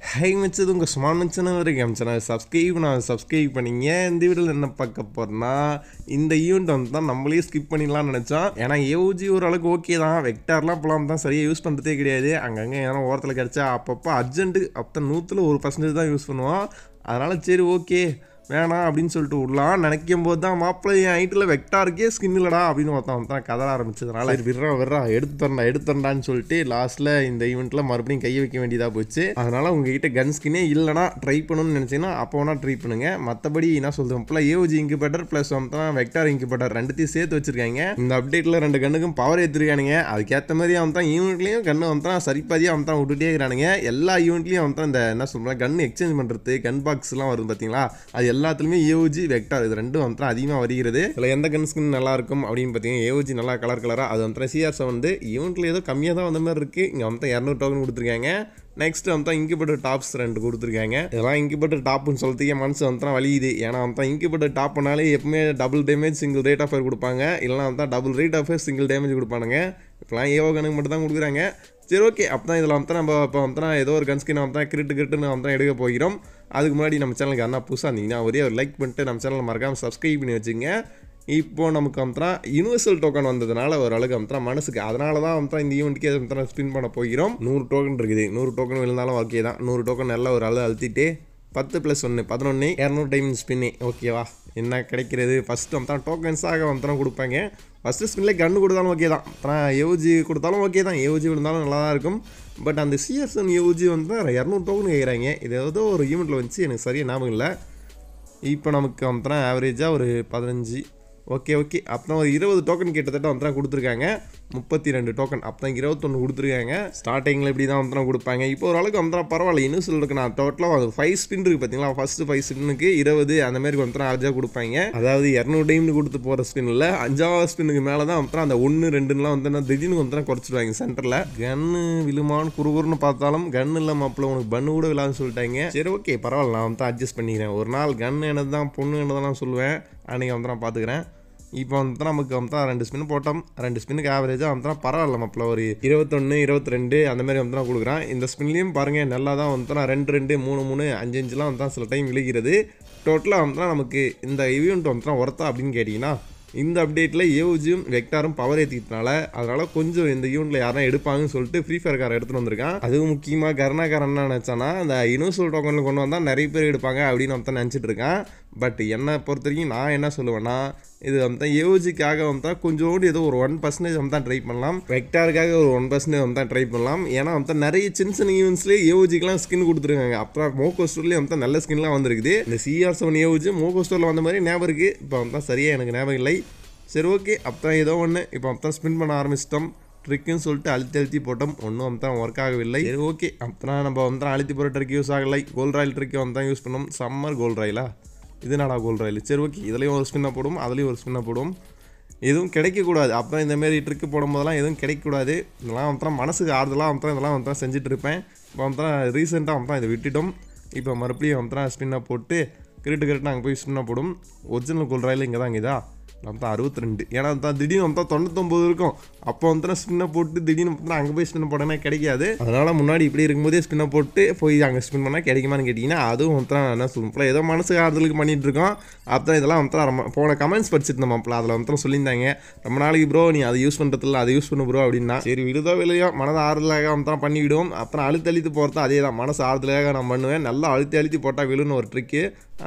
high மிச்சது உங்கள் smart மிச்சன வரைக்கும் channel subscribe நான் சப்ஸ்கிரைப் பண்ணிங்க இந்த வீடியோவில் என்ன பார்க்க போகிறேன்னா இந்த ஈவெண்ட் வந்து தான் நம்மளே ஸ்கிப் பண்ணிடலாம்னு நினச்சோம் ஏன்னா ஏஓஜி ஓரளவுக்கு ஓகே தான் வெக்டார்லாம் இப்போலாம் தான் சரியாக யூஸ் பண்ணுறதே கிடையாது அங்கங்கே ஏன்னா ஓரத்தில் கிடச்சா அப்பப்போ அர்ஜென்ட்டு அப்போ நூற்றில் ஒரு பர்சன்டேஜ் தான் யூஸ் பண்ணுவோம் அதனால் சரி ஓகே வேணாம் அப்படின்னு சொல்லிட்டு விடலாம் நினைக்கும் போது தான் மாப்பிள்ளை என் ஐட்டில் வெக்டாருக்கே ஸ்கின் இல்லடா அப்படின்னு ஒருத்தன் தான் கதற ஆரம்பிச்சதுனால சரி விட்றா விட்றா எடுத்து தரண்டா எடுத்து தரண்டான்னு சொல்லிட்டு லாஸ்ட்டில் இந்த ஈவெண்ட்டில் மறுபடியும் கையை வைக்க வேண்டியதாக போச்சு அதனால் உங்ககிட்ட கன் ஸ்கின்னே இல்லைனா ட்ரை பண்ணணும்னு நினச்சிங்கன்னா அப்போ வேணால் ட்ரை பண்ணுங்க மற்றபடி என்ன சொல்கிறேன் இப்போலாம் ஏஓஜி இன்குபேட்டர் ப்ளஸ் வந்து வெக்டார் இன்குபேட்டர் ரெண்டுத்தையும் சேர்த்து வச்சிருக்காங்க இந்த அப்டேட்டில் ரெண்டு கண்ணுக்கும் பவர் ஏற்றிருக்கானுங்க அதுக்கேற்ற மாதிரி அவன் தான் ஈவெண்ட்லேயும் கண்ணு வந்து தான் சரிப்பாதியாக அவன் தான் விட்டுட்டே இருக்கிறானுங்க எல்லா ஈவெண்ட்லேயும் அவன் தான் இந்த என்ன சொல்கிறேன் கன் எக்ஸ்சேஞ்ச் பண்ணுறது கன் பாக்ஸ்லாம் வருது பார்த்தீங்களா அது எல்லாத்துலேயுமே ஏஓஜி வெக்டார் இது ரெண்டும் வந்து அதிகமாக வருகிறது இதில் எந்த கன் ஸ்கின் நல்லா இருக்கும் அப்படின்னு பார்த்தீங்கன்னா ஏஓஜி நல்லா கலர் கலராக அது வந்து சிஆர்ஸ் வந்து ஈவெண்ட்டில் ஏதோ கம்மியாக தான் வந்த மாதிரி இருக்குது இங்கே வந்து இரநூறு டோக்கன் கொடுத்துருக்காங்க நெக்ஸ்ட் வந்து இன்குபேட்டர் டாப்ஸ் ரெண்டு கொடுத்துருக்காங்க இதெல்லாம் இன்குபேட்டர் டாப்னு சொல்லிட்டு மனசு வந்து தான் வலியுது ஏன்னா வந்து இன்குபேட்டர் டாப்னாலே எப்பவுமே double damage single rate of fire கொடுப்பாங்க இல்லைனா வந்து double rate of fire single damage கொடுப்பானுங்க இப்போலாம் ஏவோ கணக்கு மட்டும் தான் கொடுக்குறாங்க சரி ஓகே அப்போ தான் இதில் வந்து நம்ம இப்போ வந்து ஏதோ ஒரு கன் ஸ்கின் வந்து கிரிட்டு கிரிட்டுன்னு வந்து எடுக்க போகிறோம் அதுக்கு முன்னாடி நம்ம சேனலுக்கு அண்ணா புதுசாக இருந்தீங்கன்னா ஒரே ஒரு லைக் பண்ணிட்டு நம்ம சேனலை மறக்காமல் சப்ஸ்கிரைப் பண்ணி வச்சுங்க இப்போ நமக்கு வந்து யூனிவர்சல் டோக்கன் வந்ததுனால ஓரளவுக்கு வந்து மனசுக்கு அதனால தான் வந்து இந்த ஈவெண்ட்டுக்கு வந்து ஸ்பின் பண்ண போகிறோம் நூறு டோக்கன் இருக்குது நூறு டோக்கன் விழுந்தாலும் ஓகே தான் நூறு டோக்கன் நல்லா ஒரு அளவு அழுத்திட்டு பத்து ப்ளஸ் ஒன்று பதினொன்று இரநூறு டைம் ஸ்பின்னு ஓகேவா என்ன கிடைக்கிறது ஃபஸ்ட்டு வந்து டோக்கன்ஸாக வந்து கொடுப்பாங்க ஃபஸ்ட்டு ஸ்பின்லேயே கன்று கொடுத்தாலும் ஓகே தான் அப்புறம் ஏஓஜி கொடுத்தாலும் ஓகே தான் ஏஓஜி விழுந்தாலும் நல்லா தான் இருக்கும் பட் அந்த சிஎஸ்என் ஏஓஜி வந்து இரநூறு டோக்கன் கேட்குறாங்க இது ஏதோ ஒரு ஈவெண்ட்டில் வந்துச்சு எனக்கு சரியாக ஞாபகம் இல்லை இப்போ நமக்கு வந்து ஆவரேஜாக ஒரு பதினஞ்சு ஓகே ஓகே அப்புறம் ஒரு இருபது டோக்கன் கிட்டத்தட்ட வந்து கொடுத்துருக்காங்க முப்பத்தி ரெண்டு டோக்கன் அப்புறம் இருபத்தொன்று கொடுத்துருக்காங்க ஸ்டார்டிங்கில் இப்படி தான் வந்து கொடுப்பாங்க இப்போ ஓரளவுக்கு வந்து பரவாயில்ல இன்னும் சொல்லிருக்கு நான் டோட்டலாக அது ஃபைவ் ஸ்பின் இருக்குது பார்த்தீங்களா ஃபஸ்ட்டு ஃபைவ் ஸ்பின்னுக்கு இருபது அந்த மாதிரி வந்து ஆவரேஜாக கொடுப்பாங்க அதாவது இரநூறு டைம்னு கொடுத்து போகிற ஸ்பின்னில் அஞ்சாவது ஸ்பின்னுக்கு மேலே தான் வந்து அந்த ஒன்று ரெண்டுலாம் வந்து நான் திடீர்னு வந்து குறைச்சிடுவாங்க சென்டரில் கன்னு விழுமான்னு குறுகுறுன்னு பார்த்தாலும் கன் இல்லை மாப்பிள்ள உனக்கு பண்ணு கூட விழான்னு சொல்லிட்டாங்க சரி ஓகே பரவாயில்ல நான் வந்து அட்ஜஸ்ட் பண்ணிக்கிறேன் ஒரு நாள் கன் என்னது தான் பொண்ணு என்னதான் சொல்லுவேன் அன்றைக்கி வந்து நான் பார்த்துக்கிறேன் இப்போ வந்து நமக்கு வந்து ரெண்டு ஸ்பின் போட்டோம் ரெண்டு ஸ்பின்னுக்கு ஆவரேஜாக வந்து பரவாயில்ல மாப்பிள்ள ஒரு இருபத்தொன்று இருபத்தி ரெண்டு அந்த மாதிரி வந்து நான் கொடுக்குறேன் இந்த ஸ்பின்லேயும் பாருங்கள் நல்லா தான் வந்து நான் ரெண்டு ரெண்டு மூணு மூணு அஞ்சு அஞ்சுலாம் வந்து சில டைம் விழுகிறது டோட்டலாக வந்து நமக்கு இந்த ஈவெண்ட் வந்து ஒர்த்தா அப்படின்னு கேட்டிங்கன்னா இந்த அப்டேட்டில் ஏஓஜியும் வெக்டாரும் பவர் ஏற்றிட்டனால அதனால் கொஞ்சம் இந்த ஈவெண்ட்டில் யாரும் எடுப்பாங்கன்னு சொல்லிட்டு ஃப்ரீ ஃபயர் காரை எடுத்துகிட்டு வந்திருக்கான் அதுவும் முக்கியமாக கருணாகாரன் என்ன நினச்சானா அந்த யூனிவர்சல் டோக்கனில் கொண்டு வந்தால் நிறைய பேர் எடுப்பாங்க அப்படின்னு வந்து நினச்சிட்டு இருக்கேன் பட் என்னை பொறுத்த வரைக்கும் நான் என்ன சொல்லுவேன்னா இது வந்து ஏஓஜிக்காக வந்து கொஞ்சோண்டு ஏதோ ஒரு ஒன் பர்சன்டேஜ் வந்து தான் ட்ரை பண்ணலாம் வெக்டாருக்காக ஒரு ஒன் பர்சன்டேஜ் வந்து தான் ட்ரை பண்ணலாம் ஏன்னா வந்து நிறைய சின்ன சின்ன ஈவெண்ட்ஸ்லேயே ஏஓஜிக்கெலாம் ஸ்கின் கொடுத்துருக்காங்க அப்புறம் மோகோ ஸ்டோர்லேயே வந்து நல்ல ஸ்கின்லாம் வந்திருக்குது இந்த சிஆர் செவன் ஏஓஜி மோகோ ஸ்டோரில் வந்த மாதிரி ஞாபகம் இருக்குது இப்போ வந்து சரியாக எனக்கு ஞாபகம் இல்லை சரி ஓகே அப்போ ஏதோ ஒன்று இப்போ அப்போ ஸ்பின் பண்ண ஆரம்பிச்சிட்டோம் ட்ரிக்குன்னு சொல்லிட்டு அழுத்தி அழுத்தி போட்டோம் ஒன்றும் வந்து தான் ஒர்க் ஆகவில்லை சரி ஓகே அப்போ நம்ம வந்து அழுத்தி போகிற ட்ரிக் யூஸ் ஆகலை கோல்ட் ராயல் ட்ரிக்கை வந்து தான் யூஸ் பண்ணோம் சம்மர் கோல்ட் ராயலா இது நாடா கோல்ட் ராயல் சரி ஓகே இதுலேயும் ஒரு ஸ்பின்னை போடும் அதுலேயும் ஒரு ஸ்பின்னை போடும் எதுவும் கிடைக்கக்கூடாது அப்போ இந்தமாரி ட்ரிக்கு போடும்போதெல்லாம் எதுவும் கிடைக்கக்கூடாது இதெல்லாம் வந்து மனசுக்கு ஆறுதலாக வந்து இதெல்லாம் வந்து செஞ்சுட்டு இருப்பேன் இப்போ வந்து ரீசெண்டாக வந்து இதை விட்டுட்டோம் இப்போ மறுபடியும் வந்து ஸ்பின்னை போட்டு கிரிட்டு கிரிட்டு அங்கே போய் ஸ்பின்னை போடும் ஒரிஜினல் கோல்ட் ராயல் இங்கே தான் இங்கேதா நம்ம தான் அறுபத்தி ரெண்டு ஏன்னா தான் திடீர்னு வந்து தொண்ணூத்தொம்பது இருக்கும் அப்போ வந்து ஸ்பின்னை போட்டு திடீர்னு வந்து அங்கே போய் ஸ்பின் போடனா கிடைக்காது அதனால் முன்னாடி இப்படி இருக்கும்போதே ஸ்பின்னை போட்டு போய் அங்கே ஸ்பின் பண்ணால் கிடைக்குமான்னு கேட்டிங்கன்னா அதுவும் வந்து என்ன சொல்லுவோம் ஏதோ மனசு ஆறுதலுக்கு பண்ணிட்டு இருக்கோம் அப்போ இதெல்லாம் வந்து ரொம்ப போன கமெண்ட்ஸ் படிச்சிருந்தோம் மாப்பிள்ள அதில் வந்து சொல்லியிருந்தாங்க ரொம்ப நாளைக்கு ப்ரோ நீ அதை யூஸ் பண்ணுறதில்ல அதை யூஸ் பண்ணு ப்ரோ அப்படின்னா சரி விழுதோ விலையோ மனதை ஆறுதலாக வந்து பண்ணிவிடுவோம் அப்புறம் அழுத்தி அழுத்தி போகிறது அதே தான் மனசு ஆறுதலாக நான் பண்ணுவேன் நல்லா அழுத்தி அழுத்தி போட்டால் விழுன்னு ஒரு ட்ரிக்கு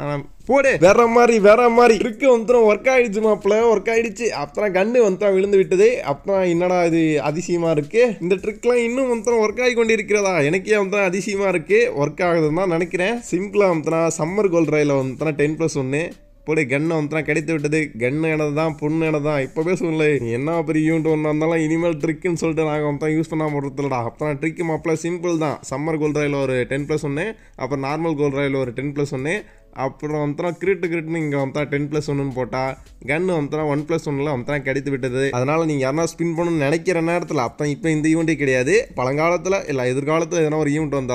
போடு வேற மாதிரி வேற மாதிரி ட்ரிக்கு வந்துடும் ஒர்க் ஆயிடுச்சு மாப்பிள்ள ஒர்க் ஆயிடுச்சு அப்புறம் கண்ணு வந்து விழுந்து விட்டது அப்புறம் என்னடா இது அதிசயமா இருக்கு இந்த ட்ரிக்லாம் இன்னும் வந்து ஒர்க் ஆகி கொண்டு இருக்கிறதா எனக்கே வந்து அதிசயமா இருக்கு ஒர்க் ஆகுதுன்னு தான் நினைக்கிறேன் சிம்பிளா வந்து சம்மர் கோல்ட் ரயில வந்து டென் ப்ளஸ் ஒன்று போடு கண்ணை வந்து கிடைத்து விட்டது கண்ணு எனது தான் பொண்ணு எனது தான் இப்போவே சொல்லல என்ன பெரிய யூனிட் ஒன்று இருந்தாலும் இனிமேல் ட்ரிக்குன்னு சொல்லிட்டு நாங்கள் வந்து யூஸ் பண்ணாமல் விடுறதுலடா அப்புறம் ட்ரிக்கு மாப்பிள்ள சிம்பிள் தான் சம்மர் கோல்ட் ரயில் ஒரு டென் ப்ளஸ் ஒன்று அப்புறம் நார்மல் கோல்ட் ரயில் ஒரு டென் ப்ளஸ் ஒன்று அப்புறம் வந்து கிரிட்டு கிரிட்டுன்னு இங்கே வந்து டென் ப்ளஸ் ஒன்றுன்னு போட்டால் கன்று வந்து ஒன் ப்ளஸ் ஒன்னில் வந்து கிடைத்து விட்டது அதனால் நீங்கள் யாரா ஸ்பின் பண்ணணும்னு நினைக்கிற நேரத்தில் அப்போ இப்போ இந்த ஈவெண்ட்டே கிடையாது பழங்காலத்தில் இல்லை எதிர்காலத்தில் எதனா ஒரு ஈவெண்ட் வந்தாலும்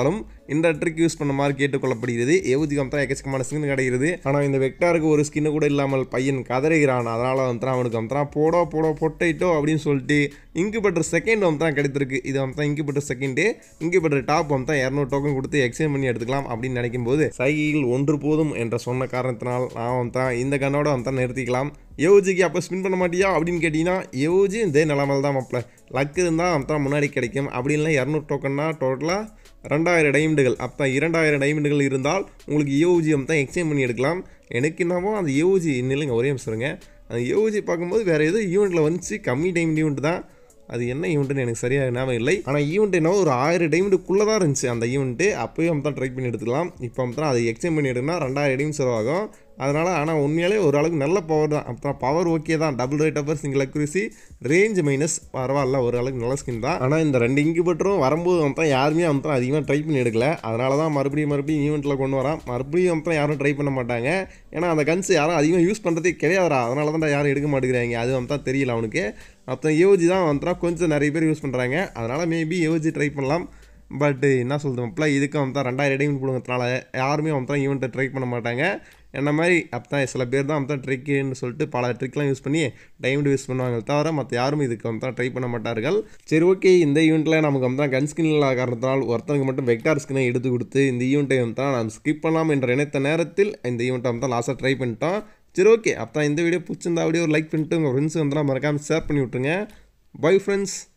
இந்த ட்ரிக் யூஸ் பண்ண மாதிரி கேட்டுக்கொள்ளப்படுகிறது ஏவுஜிக்கு வந்து எக்கச்சக்கமான ஸ்கின் கிடைக்கிறது ஆனால் இந்த வெக்டாருக்கு ஒரு ஸ்கின்னு கூட இல்லாமல் பையன் கதறுகிறான் அதனால் வந்து அவனுக்கு வந்து போடோ போடோ பொட்டைட்டோ அப்படின்னு சொல்லிட்டு இன்குபேட்டர் செகண்ட் வந்து தான் கிடைத்திருக்கு இது வந்து தான் இன்குபேட்டர் செகண்டு இன்குபேட்டர் டாப் வந்து தான் இரநூறு டோக்கன் கொடுத்து எக்ஸ்சேஞ்ச் பண்ணி எடுத்துக்கலாம் அப்படின்னு நினைக்கும் போது சைகிள் ஒன்று போதும் என்ற சொன்ன காரணத்தினால் நான் வந்து தான் இந்த கண்ணோட வந்து தான் நிறுத்திக்கலாம் யோஜிக்கு அப்போ ஸ்பின் பண்ண மாட்டியா அப்படின்னு கேட்டிங்கன்னா யோஜி இதே நிலமையில் தான் மாப்பிள்ள லக் இருந்தால் வந்து முன்னாடி கிடைக்கும் அப்படி இல்லை இரநூறு டோக்கன்னா டோட்டலாக ரெண்டாயிரம் டைமண்டுகள் அப்போ இரண்டாயிரம் டைமண்டுகள் இருந்தால் உங்களுக்கு ஏஓஜி தான் எக்ஸ்சேஞ்ச் பண்ணி எடுக்கலாம் எனக்கு என்னவோ அந்த ஏஓஜி இல்லைங்க ஒரே நிமிஷம் இருங்க அந்த ஏஓஜி பார்க்கும்போது வேறு ஏதோ ஈவெண்ட்டில் வந்துச்சு கம்மி டைம் ஈவெண்ட் தான் அது என்ன ஈவெண்ட்டுன்னு எனக்கு சரியாக ஞாபகம் இல்லை ஆனால் ஈவெண்ட் என்ன ஒரு ஆயிரம் டைமண்டுக்குள்ளே தான் இருந்துச்சு அந்த ஈவெண்ட்டு அப்போயும் தான் ட்ரை பண்ணி எடுத்துக்கலாம் இப்போ தான் அதை எக்ஸ்சேஞ்ச் பண்ணி எடுக்கணும்னா ரெண்டாயிரம் டைம் செலவாகும் அதனால் ஆனால் உண்மையாலே ஓரளவுக்கு நல்ல பவர் தான் அப்போ பவர் ஓகே தான் double rate of fire single accuracy range minus பரவாயில்ல ஓரளவுக்கு நல்ல ஸ்கின் தான் ஆனால் இந்த ரெண்டு இன்குபேட்டரும் வரும்போது வந்து யாருமே வந்து அதிகமாக ட்ரை பண்ணி எடுக்கல அதனால தான் மறுபடியும் மறுபடியும் ஈவெண்ட்டில் கொண்டு வரான் மறுபடியும் வந்து யாரும் ட்ரை பண்ண மாட்டாங்க ஏன்னா அந்த கன்ஸ் யாரும் அதிகமாக யூஸ் பண்ணுறதே கிடையாதுடா அதனால தான் யாரும் எடுக்க மாட்டேங்கிறாங்க அது வந்து தான் தெரியல அவனுக்கு அப்போ ஏஓஜி தான் வந்துட்டா கொஞ்சம் நிறைய பேர் யூஸ் பண்ணுறாங்க அதனால் மேபி ஏஓஜி ட்ரை பண்ணலாம் பட் என்ன சொல்கிறது மாப்பிள்ள இதுக்கு வந்து ரெண்டாயிரம் டைம் கொடுங்கறதுனால யாருமே வந்து ஈவெண்ட்டை ட்ரை பண்ண மாட்டாங்க என்ன மாதிரி அப்போ தான் சில பேர் தான் வந்து ட்ரிக்குன்னு சொல்லிட்டு பல ட்ரிக்லாம் யூஸ் பண்ணி டைமண்ட் யூஸ் பண்ணுவாங்க தவிர மற்ற யாரும் இதுக்கு வந்து ட்ரை பண்ண மாட்டார்கள் சரி ஓகே இந்த ஈவெண்ட்டில் நமக்கு வந்து கன் ஸ்கின் இல்லாத காரணத்தினால் ஒருத்தனுக்கு மட்டும் வெக்டார் ஸ்கினை எடுத்து கொடுத்து இந்த ஈவெண்ட்டை வந்து தான் நம்ம ஸ்கிப் பண்ணலாம் என்ற நினைத்த நேரத்தில் இந்த ஈவெண்ட்டை வந்து லாஸ்ட்டாக ட்ரை பண்ணிட்டோம் சரி ஓகே அப்போ இந்த வீடியோ பிடிச்சிருந்தா அப்படியே ஒரு லைக் பண்ணிட்டு உங்கள் ஃப்ரெண்ட்ஸ் வந்து மறக்காமல் ஷேர் பண்ணி விட்ருங்க பை ஃப்ரெண்ட்ஸ்